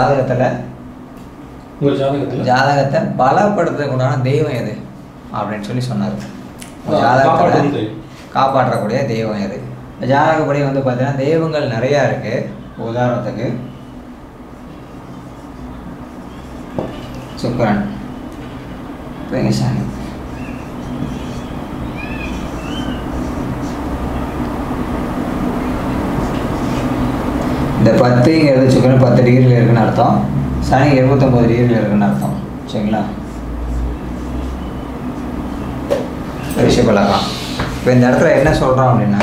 ஜாதகத்தில் உங்கள் ஜாதகத்தில் ஜாதகத்தை பலப்படுத்துறதுக்கு உண்டான தெய்வம் எது அப்படின்னு சொல்லி சொன்னார் ஆ, ஜாதகத்தில் காப்பாற்றும் தெய்வம். காப்பாற்றக்கூடிய தெய்வம் எது இந்த ஜாதகப்படி வந்து பார்த்தீங்கன்னா தெய்வங்கள் நிறையா இருக்குது உதாரணத்துக்கு சுக்கரன் பிறகு சனி இந்த பத்துங்கிறது சுக்கரன் பத்து டிகிரியில் இருக்குன்னு அர்த்தம் சனி இருபத்தொம்போது டிகிரியில் இருக்குன்னு அர்த்தம் சரிங்களா ரிஷபலகம் இப்போ இந்த இடத்துல என்ன சொல்கிறோம் அப்படின்னா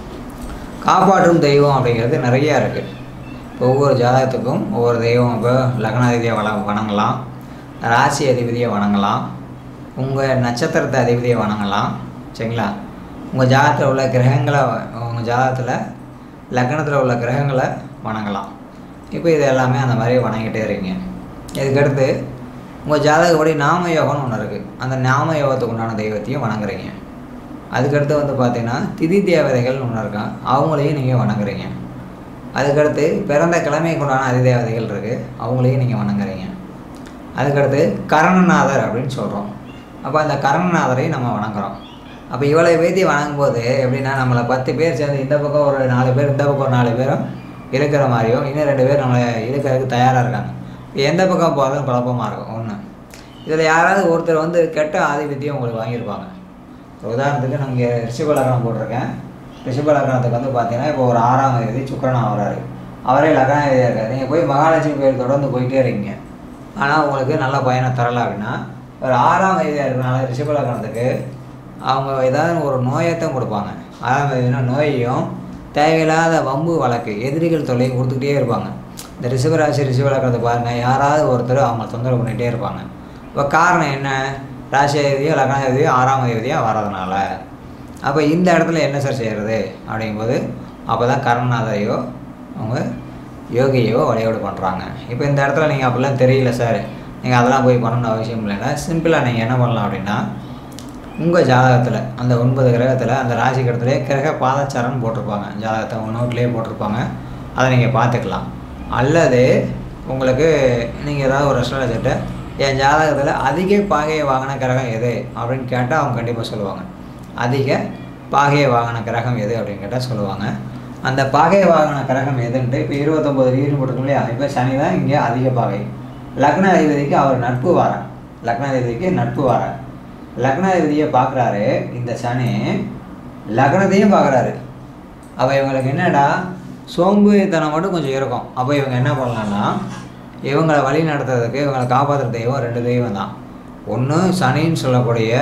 காப்பாற்றும் தெய்வம் அப்படிங்கிறது நிறையா இருக்குது இப்போ ஒவ்வொரு ஜாதகத்துக்கும் ஒவ்வொரு தெய்வம் இப்போ லக்னாதிபதியை வள வணங்கலாம் ராசி அதிபதியை வணங்கலாம் உங்கள் நட்சத்திரத்தை அதிபதியை வணங்கலாம் சரிங்களா உங்கள் ஜாதகத்தில் உள்ள கிரகங்களை உங்கள் ஜாதகத்தில் லக்னத்தில் உள்ள கிரகங்களை வணங்கலாம் இப்போ இது எல்லாமே அந்த மாதிரி வணங்கிட்டே இருக்கீங்க இதுக்கடுத்து உங்கள் ஜாதகப்படி நாம யோகம்னு ஒன்று இருக்குது அந்த நாம யோகத்துக்கு உண்டான தெய்வத்தையும் வணங்குறீங்க அதுக்கடுத்து வந்து பார்த்தீங்கன்னா திதி தேவதைகள்னு ஒன்று இருக்கான் அவங்களையும் நீங்கள் வணங்குறீங்க அதுக்கடுத்து பிறந்த கிழமைக்கு உண்டான அதிதேவதைகள் இருக்குது அவங்களையும் நீங்கள் வணங்குறீங்க அதுக்கடுத்து கரணநாதர் அப்படின்னு சொல்கிறோம் அப்போ அந்த கரணநாதரையும் நம்ம வணங்குறோம் அப்போ இவ்வளோ பேத்தி வணங்கும்போது எப்படின்னா நம்மளை பத்து பேர் சேர்ந்து இந்த பக்கம் ஒரு நாலு பேர் இந்த பக்கம் ஒரு நாலு பேரும் இருக்கிற மாதிரியும் இன்னும் ரெண்டு பேர் நம்மளை இருக்கிறதுக்கு தயாராக இருக்காங்க இப்போ எந்த பக்கம் போகிறதும் குழப்பமாக இருக்கும் ஒன்று இதில் யாராவது ஒருத்தர் வந்து கெட்ட ஆதிபத்தியம் உங்களுக்கு வாங்கியிருப்பாங்க ஒரு உதாரணத்துக்கு நான் இங்கே ரிஷபலக்கணம் போட்டிருக்கேன் ரிஷபலக்கணத்துக்கு வந்து பார்த்தீங்கன்னா இப்போ ஒரு ஆறாம் தேதி சுக்கரனா வராரு அவரே லக்னாதிபதியாக இருக்காரு நீங்கள் போய் மகாலட்சுமி கோயில் தொடர்ந்து போயிட்டே இருக்கீங்க ஆனால் உங்களுக்கு நல்ல பயனை தரல அப்படின்னா ஒரு ஆறாம் தேதியாக இருக்கிறனால ரிஷபலக்கணத்துக்கு அவங்க ஏதாவது ஒரு நோயைத்தான் கொடுப்பாங்க ஆறாம் தேதினா நோயையும் தேவையில்லாத வம்பு வழக்கு எதிரிகள் தொல்லையும் கொடுத்துக்கிட்டே இருப்பாங்க இந்த ரிஷபராசி ரிஷபலக்கணத்தை பாருங்கள் யாராவது ஒருத்தர் அவங்க தொந்தரவு பண்ணிகிட்டே இருப்பாங்க இப்போ காரணம் என்ன ராசி அதிபதியோ லக்னாதிபதியோ ஆறாம் அதிபதியாக வர்றதுனால அப்போ இந்த இடத்துல என்ன சார் செய்கிறது அப்படிங்கும்போது அப்போ தான் கர்மநாதரையோ அவங்க யோகியோ வழிபாடு பண்ணுறாங்க இப்போ இந்த இடத்துல நீங்கள் அப்படிலாம் தெரியல சார் நீங்கள் அதெல்லாம் போய் பண்ணணும்னு அவசியம் இல்லைன்னா சிம்பிளாக நீங்கள் என்ன பண்ணலாம் அப்படின்னா உங்கள் ஜாதகத்தில் அந்த ஒன்பது கிரகத்தில் அந்த ராசி கிரகத்திலே கிரக பாதச்சாரம்னு போட்டிருப்பாங்க ஜாதகத்தை உங்கள் நோட்லேயே போட்டிருப்பாங்க அதை நீங்கள் பார்த்துக்கலாம் அல்லது உங்களுக்கு நீங்கள் ஏதாவது ஒரு ரெஸ்டாரண்ட்டை என் ஜாதகத்தில் அதிக பாகையை வாங்கின கிரகம் எது அப்படின்னு கேட்டால் அவங்க கண்டிப்பாக சொல்லுவாங்க அதிக பாகையை வாங்கின கிரகம் எது அப்படின்னு கேட்டால் சொல்லுவாங்க அந்த பாகையை வாங்கின கிரகம் எதுன்ட்டு இப்போ இருபத்தொம்போது டிகிரி போட்டிருக்கோம் இல்லையா இப்போ சனி தான் இங்கே அதிக பாகை லக்னாதிபதிக்கு அவர் நட்பு வாரன் லக்னாதிபதிக்கு நட்பு வாரன் லக்னாதிபதியை பார்க்குறாரு இந்த சனி லக்னத்தையும் பார்க்குறாரு அப்போ இவங்களுக்கு என்னடா சோம்பேறித்தனம் மட்டும் கொஞ்சம் இருக்கும் அப்போ இவங்க என்ன பண்ணலான்னா இவங்களை வழி நடத்துறதுக்கு இவங்களை காப்பாற்றுற தெய்வம் ரெண்டு தெய்வம் தான் ஒன்று சனின்னு சொல்லக்கூடிய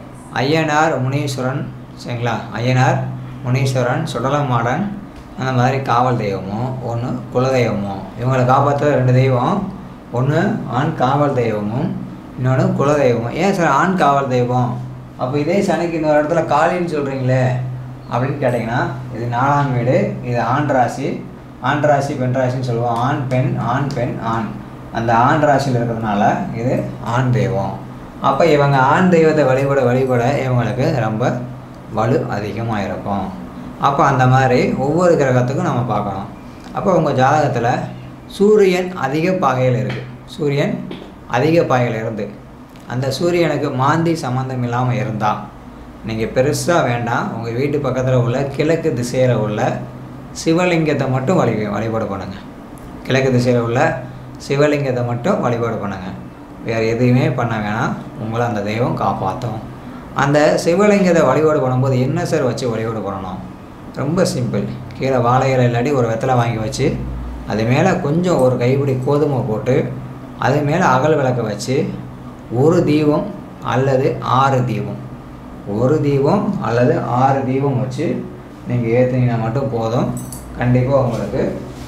ஐயனார் முனீஸ்வரன் சரிங்களா ஐயனார் முனீஸ்வரன் சுடலமாடன் அந்த மாதிரி காவல் தெய்வமும் ஒன்று குலதெய்வமும் இவங்களை காப்பாற்றுற ரெண்டு தெய்வம் ஒன்று ஆண் காவல் தெய்வமும் இன்னொன்று குலதெய்வமும் ஏன் சார் ஆண் காவல் தெய்வம் அப்போ இதே சனிக்கு இன்னொரு இடத்துல காளின்னு சொல்கிறீங்களே அப்படின்னு கேட்டிங்கன்னா இது நாலாம் வீடு இது ஆண் ராசி ஆண் ராசி பெண் ராசின்னு சொல்லுவோம் ஆண் பெண் ஆண் பெண் ஆண் அந்த ஆண் ராசியில் இருக்கிறதுனால இது ஆண் தெய்வம் அப்போ இவங்க ஆண் தெய்வத்தை வழிபட வழிபட இவங்களுக்கு ரொம்ப வலு அதிகமாக இருக்கும் அப்போ அந்த மாதிரி ஒவ்வொரு கிரகத்துக்கும் நம்ம பார்க்கணும் அப்போ உங்கள் ஜாதகத்தில் சூரியன் அதிக பாகையில் இருக்குது சூரியன் அதிக பாகையில் இருந்து அந்த சூரியனுக்கு மாந்தி சம்மந்தம் இல்லாமல் இருந்தால் நீங்கள் பெருசாக வேண்டாம் உங்கள் வீட்டு பக்கத்தில் உள்ள கிழக்கு திசையில் உள்ள சிவலிங்கத்தை மட்டும் வழி வழிபாடு பண்ணுங்கள் கிழக்கு திசையில் உள்ள சிவலிங்கத்தை மட்டும் வழிபாடு பண்ணுங்கள் வேறு எதுவுமே பண்ண வேணாம் உங்களை அந்த தெய்வம் காப்பாற்றும் அந்த சிவலிங்கத்தை வழிபாடு பண்ணும்போது என்ன சார் வச்சு வழிபாடு பண்ணணும் ரொம்ப சிம்பிள் கீழே வாழை இலை இல்லாட்டி ஒரு வெத்தலை வாங்கி வச்சு அது மேலே கொஞ்சம் ஒரு கைப்பிடி கோதுமை போட்டு அது மேலே அகல் விளக்க வச்சு ஒரு தீபம் அல்லது ஆறு தீபம் ஒரு தீபம் அல்லது ஆறு தீபம் வச்சு நீங்கள் ஏற்றுனீங்கன்னா மட்டும் போதும் கண்டிப்பாக உங்களுக்கு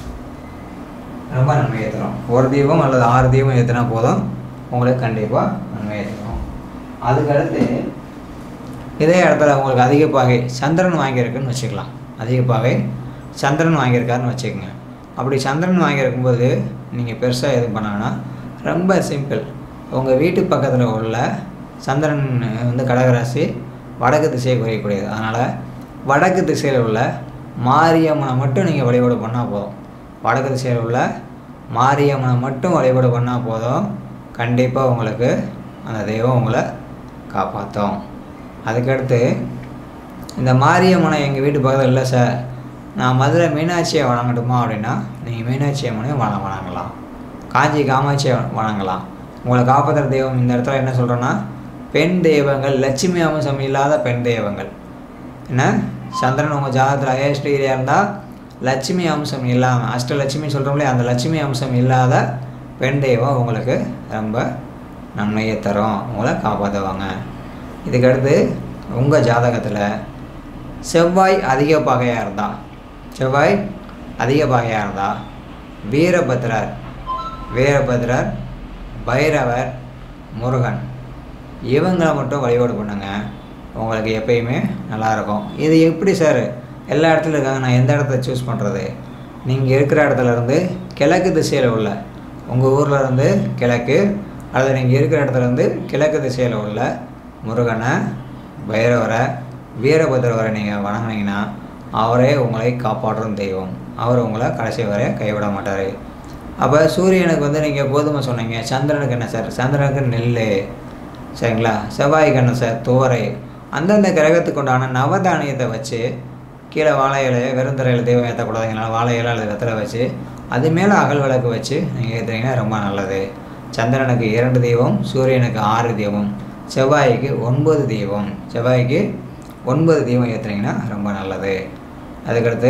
ரொம்ப நன்மை ஏற்றணும் ஒரு தீபம் அல்லது ஆறு தீபம் ஏற்றினா போதும் உங்களுக்கு கண்டிப்பாக நன்மை ஏற்றணும் அதுக்கடுத்து இதே இடத்துல உங்களுக்கு அதிக பாகை சந்திரன் வாங்கியிருக்குன்னு வச்சுக்கலாம் அதிக பாகை சந்திரன் வாங்கியிருக்காருன்னு வச்சுக்கோங்க அப்படி சந்திரன் வாங்கியிருக்கும்போது நீங்கள் பெருசாக எதுவும் பண்ணாங்கன்னா ரொம்ப சிம்பிள் உங்கள் வீட்டு பக்கத்தில் உள்ள சந்திரன் வந்து கடகராசி வடக்கு திசையை குறையக்கூடியது அதனால் வடக்கு திசையில் உள்ள மாரியம்மனை மட்டும் நீங்கள் வழிபாடு பண்ணால் போதும் வடக்கு திசையில் உள்ள மாரியம்மனை மட்டும் வழிபாடு பண்ணால் போதும் கண்டிப்பாக உங்களுக்கு அந்த தெய்வம் உங்களை காப்பாற்றும் அதுக்கடுத்து இந்த மாரியம்மனை எங்கள் வீட்டு பக்கத்தில் இல்லை சார் நான் மதுரை மீனாட்சியை வணங்கட்டுமா அப்படின்னா நீங்கள் மீனாட்சி அம்மனையும் வண வணங்கலாம் காஞ்சி காமாட்சியை வணங்கலாம் உங்களை காப்பாற்றுற தெய்வம் இந்த இடத்துல என்ன சொல்கிறோன்னா பெண் தெய்வங்கள் லட்சுமி அம்சம் இல்லாத பெண் தெய்வங்கள் என்ன சந்திரன் உங்கள் ஜாதகத்தில் அயஸ்ரீரியாக இருந்தால் லட்சுமி அம்சம் இல்லாமல் அஷ்டலட்சுமி சொல்கிறோம்லே அந்த லட்சுமி அம்சம் இல்லாத பெண் தெய்வம் உங்களுக்கு ரொம்ப நன்மையை தரும் உங்களை காப்பாற்றுவாங்க இதுக்கடுத்து உங்கள் ஜாதகத்தில் செவ்வாய் அதிக பகையாக இருந்தால் செவ்வாய் அதிக பகையாக இருந்தால் வீரபத்ரர் வீரபத்ரர் பைரவர் முருகன் இவங்களை மட்டும் வழிபாடு பண்ணுங்க உங்களுக்கு எப்பயுமே நல்லாயிருக்கும் இது எப்படி சார் எல்லா இடத்துலையும் இருக்காங்க நான் எந்த இடத்த சூஸ் பண்ணுறது நீங்கள் இருக்கிற இடத்துல இருந்து கிழக்கு திசையில் உள்ள உங்கள் ஊரில் இருந்து கிழக்கு அல்லது நீங்கள் இருக்கிற இடத்துல இருந்து கிழக்கு திசையில் உள்ள முருகனை பைரவரை வீரபத்ரவரை நீங்கள் வணங்குனீங்கன்னா அவரே உங்களை காப்பாற்றும் தெய்வம் அவர் உங்களை கடைசி வரை கைவிட மாட்டார் அப்போ சூரியனுக்கு வந்து நீங்கள் கோதுமை சொன்னீங்க சந்திரனுக்கு என்ன சார் சந்திரனுக்கு நெல் சரிங்களா செவ்வாய்க்கு என்ன சார் துவரை அந்தந்த கிரகத்துக்கு உண்டான நவதானியத்தை வச்சு கீழே வாழை இலையை வெறுந்தரையில் தெய்வம் ஏற்றக்கூடாதுங்கனால வாழை இலை அல்லது வெத்தலை வச்சு அது மேலே அகல் விளக்கு வச்சு நீங்கள் ஏற்றுனீங்கன்னா ரொம்ப நல்லது சந்திரனுக்கு இரண்டு தெய்வம் சூரியனுக்கு ஆறு தெய்வம் செவ்வாய்க்கு ஒன்பது தெய்வம் செவ்வாய்க்கு ஒன்பது தெய்வம் ஏற்றுனீங்கன்னா ரொம்ப நல்லது அதுக்கடுத்து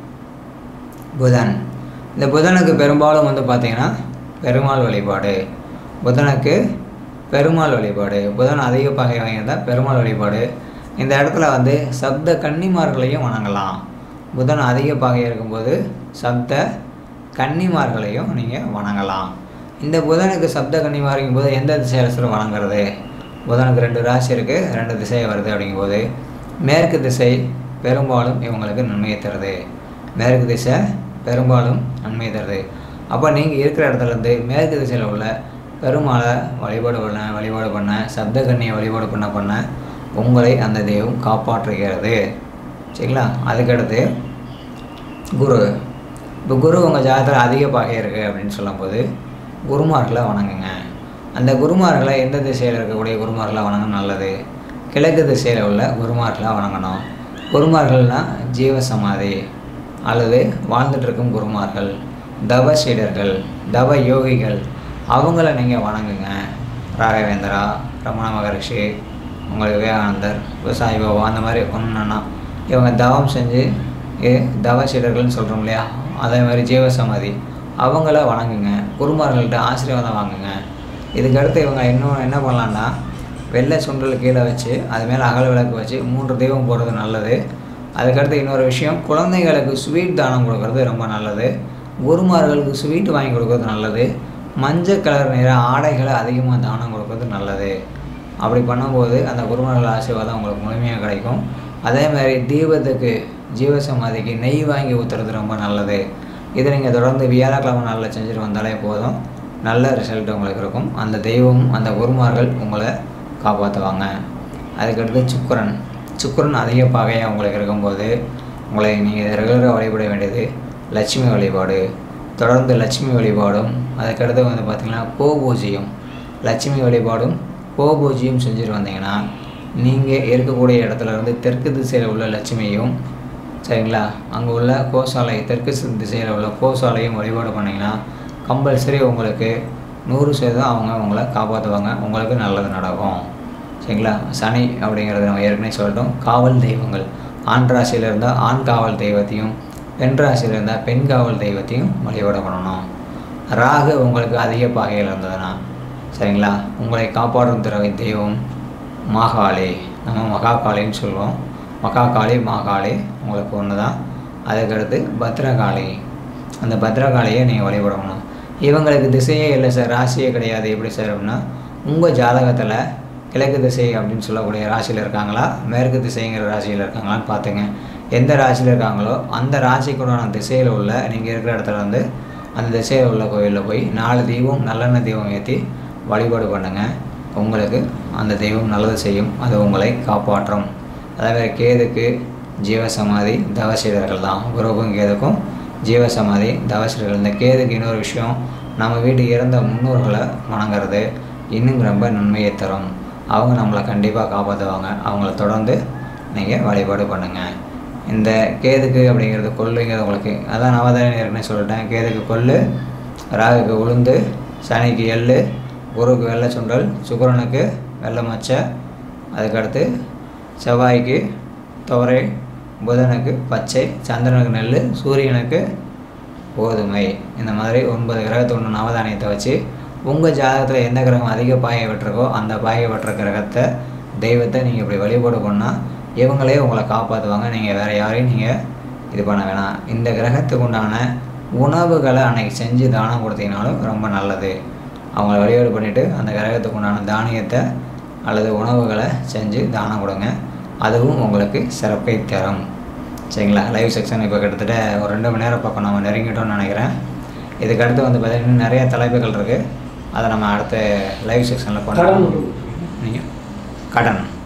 புதன் இந்த புதனுக்கு பெரும்பாலும் வந்து பார்த்திங்கன்னா பெருமாள் வழிபாடு புதனுக்கு பெருமாள் வழிபாடு புதன் அதிக பகை வாங்கியிருந்தால் பெருமாள் வழிபாடு இந்த இடத்துல வந்து சப்த கன்னிமார்களையும் வணங்கலாம் புதன் அதிக பகை இருக்கும்போது சப்த கன்னிமார்களையும் நீங்கள் வணங்கலாம் இந்த புதனுக்கு சப்த கன்னிமாரிக்கும் போது எந்த திசையில் சார் வணங்குறது புதனுக்கு ரெண்டு ராசி இருக்குது ரெண்டு திசை வருது அப்படிங்கும்போது மேற்கு திசை பெரும்பாலும் இவங்களுக்கு நன்மையை தருது மேற்கு திசை பெரும்பாலும் நன்மையை தருது அப்போ நீங்கள் இருக்கிற இடத்துல இருந்து மேற்கு திசையில் உள்ள பெருமாளை வழிபாடு பண்ண வழிபாடு பண்ண சப்த கன்னியை வழிபாடு பண்ண பண்ண உங்களை அந்த தெய்வம் காப்பாற்றுகிறது சரிங்களா அதுக்கடுத்து குரு இப்போ குரு உங்கள் ஜாதகத்தில் அதிக பகை இருக்குது அப்படின்னு சொல்லும்போது குருமார்களை வணங்குங்க அந்த குருமார்களை எந்த திசையில் இருக்கக்கூடிய குருமார்களை வணங்க நல்லது கிழக்கு திசையில் உள்ள குருமார்களை வணங்கணும் குருமார்கள்னால் ஜீவசமாதி அல்லது வாழ்ந்துட்டு இருக்கும் குருமார்கள் தவ சீடர்கள் தவ யோகிகள் அவங்கள நீங்கள் வணங்குங்க ராகவேந்திரா ரமண மகரிஷி உங்களுக்கு விவேகானந்தர் சாய் பாபா அந்த மாதிரி ஒன்றுனா இவங்க தவம் செஞ்சு ஏ தவ சீடர்கள்னு சொல்கிறோம் இல்லையா அதே மாதிரி ஜீவசமாதி அவங்கள வணங்குங்க குருமார்கள்ட்ட ஆசீர்வாதம் வாங்குங்க இதுக்கடுத்து இவங்க இன்னும் என்ன பண்ணலான்னா வெள்ளை சுண்டல் கீழே வச்சு அது மேலே அகல் விளக்கு வச்சு மூன்று தெய்வம் போடுறது நல்லது அதுக்கடுத்து இன்னொரு விஷயம் குழந்தைகளுக்கு ஸ்வீட் தானம் கொடுக்கறது ரொம்ப நல்லது குருமார்களுக்கு ஸ்வீட் வாங்கி கொடுக்கறது நல்லது மஞ்சள் கலர் நிற ஆடைகளை அதிகமாக தானம் கொடுக்கறது நல்லது அப்படி பண்ணும்போது அந்த குருமார்கள் ஆசீர்வாதம் உங்களுக்கு முழுமையாக கிடைக்கும் அதே மாதிரி தீபத்துக்கு ஜீவசமாதிக்கு நெய் வாங்கி ஊற்றுறது ரொம்ப நல்லது இதை நீங்கள் தொடர்ந்து வியாழக்கிழமை நாளில் செஞ்சுட்டு வந்தாலே போதும் நல்ல ரிசல்ட் உங்களுக்கு இருக்கும் அந்த தெய்வம் அந்த குருமார்கள் உங்களை காப்பாற்றுவாங்க அதுக்கடுத்து சுக்கரன் சுக்கரன் அதிக பகையாக உங்களுக்கு இருக்கும்போது உங்களை நீங்கள் ரெகுலராக வழிபட வேண்டியது லட்சுமி வழிபாடு தொடர்ந்து லட்சுமி வழிபாடும் அதுக்கடுத்து வந்து பார்த்திங்கன்னா கோபூஜையும் லட்சுமி வழிபாடும் கோபூஜையும் செஞ்சுட்டு வந்தீங்கன்னா நீங்கள் இருக்கக்கூடிய இடத்துல இருந்து தெற்கு திசையில் உள்ள லட்சுமியும் சரிங்களா அங்கே உள்ள கோசாலை தெற்கு சி- திசையில் உள்ள கோசாலையும் வழிபாடு பண்ணிங்கன்னா கம்பல்சரி உங்களுக்கு நூறு சதவீதம் அவங்க உங்களை காப்பாற்றுவாங்க உங்களுக்கு நல்லது நடக்கும் சரிங்களா சனி அப்படிங்கிறத நம்ம ஏற்கனவே சொல்லிட்டோம் காவல் தெய்வங்கள் ஆண் ராசியில் இருந்தால் ஆண் காவல் தெய்வத்தையும் பெண் ராசியில் இருந்தால் பெண் காவல் தெய்வத்தையும் வழிபாடு பண்ணணும் ராகு உங்களுக்கு அதிக பாகையில் இருந்ததுன்னா சரிங்களா உங்களை காப்பாற்றும் திறவை தெய்வம் மாகாளி நம்ம மகாகாளின்னு சொல்லுவோம் மகாகாளி மாகாளி உங்களுக்கு ஒன்று தான் அதுக்கடுத்து பத்ரகாளி அந்த பத்ரகாளியை நீங்கள் வழிபடணும் இவங்களுக்கு திசையே இல்லை சார் ராசியே கிடையாது எப்படி சார் அப்படின்னா உங்கள் ஜாதகத்தில் கிழக்கு திசை அப்படின்னு சொல்லக்கூடிய ராசியில் இருக்காங்களா மேற்கு திசைங்கிற ராசியில் இருக்காங்களான்னு பார்த்துங்க எந்த ராசியில் இருக்காங்களோ அந்த ராசிக்குண்டான திசையில் உள்ள நீங்கள் இருக்கிற இடத்துல வந்து அந்த திசையில் உள்ள கோயிலில் போய் நாலு தெய்வம் நல்லெண்ணெய் தெய்வம் ஏற்றி வழிபாடு பண்ணுங்க உங்களுக்கு அந்த தெய்வம் நல்லது செய்யும் அது உங்களை காப்பாற்றும் அதே மாதிரி கேதுக்கு ஜீவசமாதி தவசீடர்கள் தான் குருவுக்கும் கேதுக்கும் ஜீவசமாதி தவசிகள் இந்த கேதுக்கு இன்னொரு விஷயம் நம்ம வீட்டுக்கு இறந்த முன்னோர்களை வணங்குறது இன்னும் ரொம்ப நன்மையை தரும் அவங்க நம்மளை கண்டிப்பாக காப்பாற்றுவாங்க அவங்கள தொடர்ந்து நீங்கள் வழிபாடு பண்ணுங்கள் இந்த கேதுக்கு அப்படிங்கிறது கொள்ளுங்கிறது உங்களுக்கு அதான் நவதானியம் ஏற்கனவே சொல்லிட்டேன் கேதுக்கு கொள்ளு ராகுக்கு உளுந்து சனிக்கு எள்ளு குருவுக்கு வெள்ளை சுண்டல் சுக்கிரனுக்கு வெள்ளை மச்சை அதுக்கடுத்து செவ்வாய்க்கு துவரை புதனுக்கு பச்சை சந்திரனுக்கு நெல் சூரியனுக்கு கோதுமை இந்த மாதிரி ஒன்பது கிரகத்தை ஒன்று நவதானியத்தை வச்சு உங்கள் ஜாதகத்தில் எந்த கிரகம் அதிக பாயை விட்டுருக்கோ அந்த பாயை விட்டுற கிரகத்தை தெய்வத்தை நீங்கள் இப்படி வழிபாடு பண்ணால் இவங்களே உங்களை காப்பாற்றுவாங்க நீங்கள் வேறு யாரையும் நீங்கள் இது பண்ண வேணாம் இந்த கிரகத்துக்கு உண்டான உணவுகளை அன்னைக்கு செஞ்சு தானம் கொடுத்தீங்கனாலும் ரொம்ப நல்லது அவங்கள வழிபாடு பண்ணிவிட்டு அந்த கிரகத்துக்கு உண்டான தானியத்தை அல்லது உணவுகளை செஞ்சு தானம் கொடுங்க அதுவும் உங்களுக்கு சிறப்பை தரும் சரிங்களா லைவ் செக்ஷன் இப்போ கிட்டத்தட்ட ஒரு ரெண்டு மணி நேரம் பக்கம் நம்ம நெருங்கிட்டோம்னு நினைக்கிறேன் இதுக்கு அடுத்து வந்து பார்த்தீங்கன்னா இன்னும் நிறைய தலைப்புகள் இருக்குது அதை நம்ம அடுத்த லைவ் செக்ஷனில் கடன் பண்ணலாம் ஒன்று நீங்கள் கடன்